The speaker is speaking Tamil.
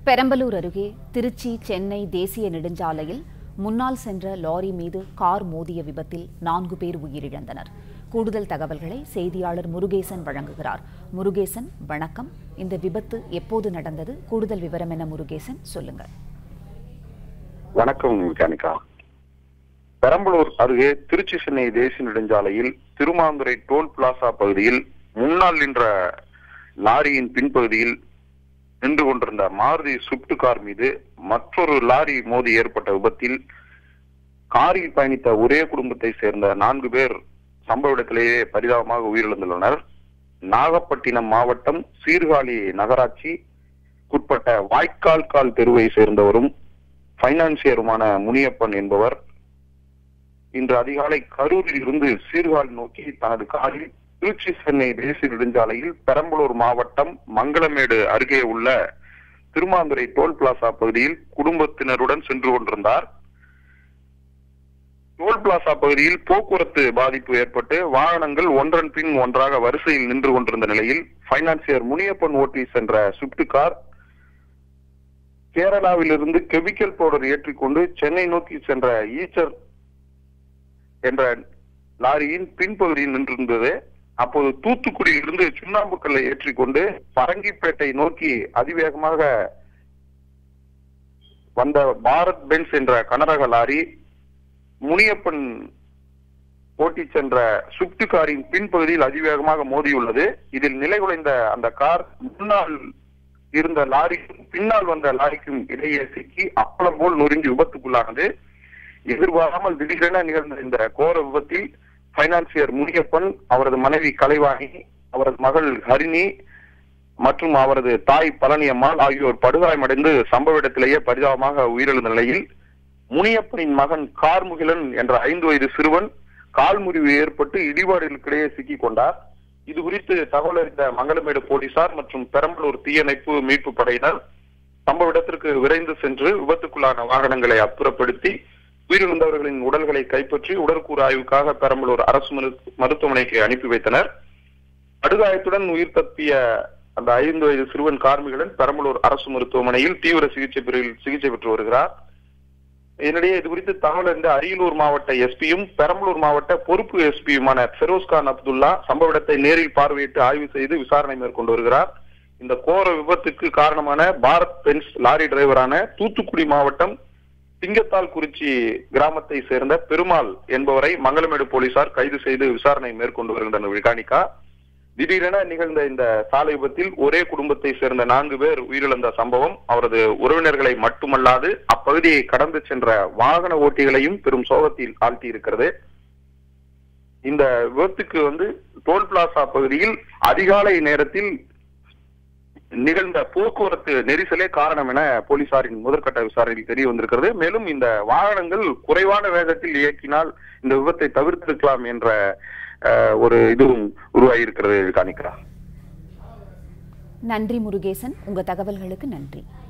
பெரம்பலூர் அருகே திருச்சி சென்னை தேசிய நெடுஞ்சாலையில் முன்னால் சென்ற லாரி மீது கார் மோதிய விபத்தில் நான்கு பேர் உயிரிழந்தனர் கூடுதல் தகவல்களை செய்தியாளர் முருகேசன் வழங்குகிறார் முருகேசன் வணக்கம் இந்த விபத்து எப்போது நடந்தது கூடுதல் விவரம் என்ன முருகேசன் சொல்லுங்க வணக்கம் மெக்கானிக்கா பெரம்பலூர் அருகே திருச்சி சென்னை தேசிய நெடுஞ்சாலையில் திருமாந்துறை டோல் பிளாசா பகுதியில் முன்னால் நின்ற லாரியின் பின்பகுதியில் நின்று கொண்டிருந்த மாருதி ஸ்விப்ட் கார் மீது மற்றொரு லாரி மோதி ஏற்பட்ட விபத்தில் காரில் பயணித்த ஒரே குடும்பத்தை சேர்ந்த நான்கு பேர் சம்பவ இடத்திலேயே பரிதாபமாக உயிரிழந்துள்ளனர் நாகப்பட்டினம் மாவட்டம் சீர்காழி நகராட்சி உட்பட்ட வாய்க்கால் கால் தெருவை சேர்ந்தவரும் பைனான்சியருமான முனியப்பன் என்பவர் இன்று அதிகாலை கரூரில் இருந்து சீர்காழி நோக்கி தனது காரில் திருச்சி சென்னை தேசிய நெடுஞ்சாலையில் பெரம்பலூர் மாவட்டம் மங்களமேடு அருகே உள்ள திருமாந்துறை டோல் பிளாசா பகுதியில் குடும்பத்தினருடன் சென்று கொண்டிருந்தார் டோல் பிளாசா பகுதியில் போக்குவரத்து பாதிப்பு ஏற்பட்டு வாகனங்கள் ஒன்றன் பின் ஒன்றாக வரிசையில் நின்று கொண்டிருந்த நிலையில் பைனான்சியர் முனியப்பன் ஓட்டி சென்ற ஸ்விப்ட் கார் கேரளாவிலிருந்து கெமிக்கல் பவுடர் ஏற்றிக்கொண்டு சென்னை நோக்கி சென்ற ஈச்சர் என்ற லாரியின் பின்பகுதியில் நின்றிருந்தது அப்போது தூத்துக்குடியிலிருந்து சுண்ணாம்பு கல்லை ஏற்றிக்கொண்டு பரங்கிப்பேட்டை நோக்கி அதிவேகமாக வந்த பாரத் பென்ஸ் என்ற கனரக லாரி முனியப்பன் ஓட்டி சென்ற ஸ்விப்ட் காரின் பின்பகுதியில் அதிவேகமாக மோதியுள்ளது இதில் நிலைகுலைந்த அந்த கார் முன்னால் இருந்த லாரிக்கும் பின்னால் வந்த லாரிக்கும் இடையே சிக்கி அப்பளம் போல் நொறுங்கி விபத்துக்குள்ளானது எதிர்பாராமல் திடீரென நிகழ்ந்த இந்த கோர விபத்தில் பைனான்சியர் முனியப்பன் அவரது மனைவி கலைவாணி அவரது மகள் ஹரிணி மற்றும் அவரது தாய் பழனியம்மாள் ஆகியோர் படுகாயமடைந்து சம்பவ இடத்திலேயே பரிதாபமாக உயிரிழந்த நிலையில் முனியப்பனின் மகன் கார்முகிலன் என்ற ஐந்து வயது சிறுவன் கால் முறிவு ஏற்பட்டு இடிபாடுகளுக்கிடையே சிக்கிக் கொண்டார் இது குறித்து தகவல் அறிந்த மங்களமேடு போலீசார் மற்றும் பெரம்பலூர் தீயணைப்பு மீட்பு படையினர் சம்பவ இடத்திற்கு விரைந்து சென்று விபத்துக்குள்ளான வாகனங்களை அப்புறப்படுத்தி உயிரிழந்தவர்களின் உடல்களை கைப்பற்றி உடற்கூறு ஆய்வுக்காக பெரம்பலூர் அரசு மரு- மருத்துவமனைக்கு அனுப்பி வைத்தனர் படுகாயத்துடன் உயிர் தப்பிய அந்த ஐந்து வயது சிறுவன் கார்மிகடன் பெரம்பலூர் அரசு மருத்துவமனையில் தீவிர சிகிச்சை பிரிவில் சிகிச்சை பெற்று வருகிறார் இதனிடையே இது குறித்து தகவல் அறிந்த அரியலூர் மாவட்ட எஸ்பியும் பெரம்பலூர் மாவட்ட பொறுப்பு எஸ்பியுமான ஃபெரோஸ்கான் அப்துல்லா சம்பவ இடத்தை நேரில் பார்வையிட்டு ஆய்வு செய்து விசாரணை மேற்கொண்டு வருகிறார் இந்த கோர விபத்துக்கு காரணமான பாரத் பென்ஸ் லாரி டிரைவரான தூத்துக்குடி மாவட்டம் சிங்கத்தால் குறிச்சி கிராமத்தை சேர்ந்த பெருமாள் என்பவரை மங்களமேடு போலீசார் கைது செய்து விசாரணை மேற்கொண்டு வருகின்றனர் விகானிகா திடீரென நிகழ்ந்த இந்த சாலை விபத்தில் ஒரே குடும்பத்தை சேர்ந்த நான்கு பேர் உயிரிழந்த சம்பவம் அவரது உறவினர்களை மட்டுமல்லாது அப்பகுதியை கடந்து சென்ற வாகன ஓட்டிகளையும் பெரும் சோகத்தில் ஆழ்த்தி இருக்கிறது இந்த விபத்துக்கு வந்து டோல் பிளாசா பகுதியில் அதிகாலை நேரத்தில் நிகழ்ந்த போக்குவரத்து நெரிசலே காரணம் என போலீசாரின் முதற்கட்ட விசாரணையில் தெரிய வந்திருக்கிறது மேலும் இந்த வாகனங்கள் குறைவான வேகத்தில் இயக்கினால் இந்த விபத்தை தவிர்த்திருக்கலாம் என்ற அஹ், ஒரு இதுவும் உருவாகி இருக்கிறது காணிக்கிறா நன்றி முருகேசன் உங்க தகவல்களுக்கு நன்றி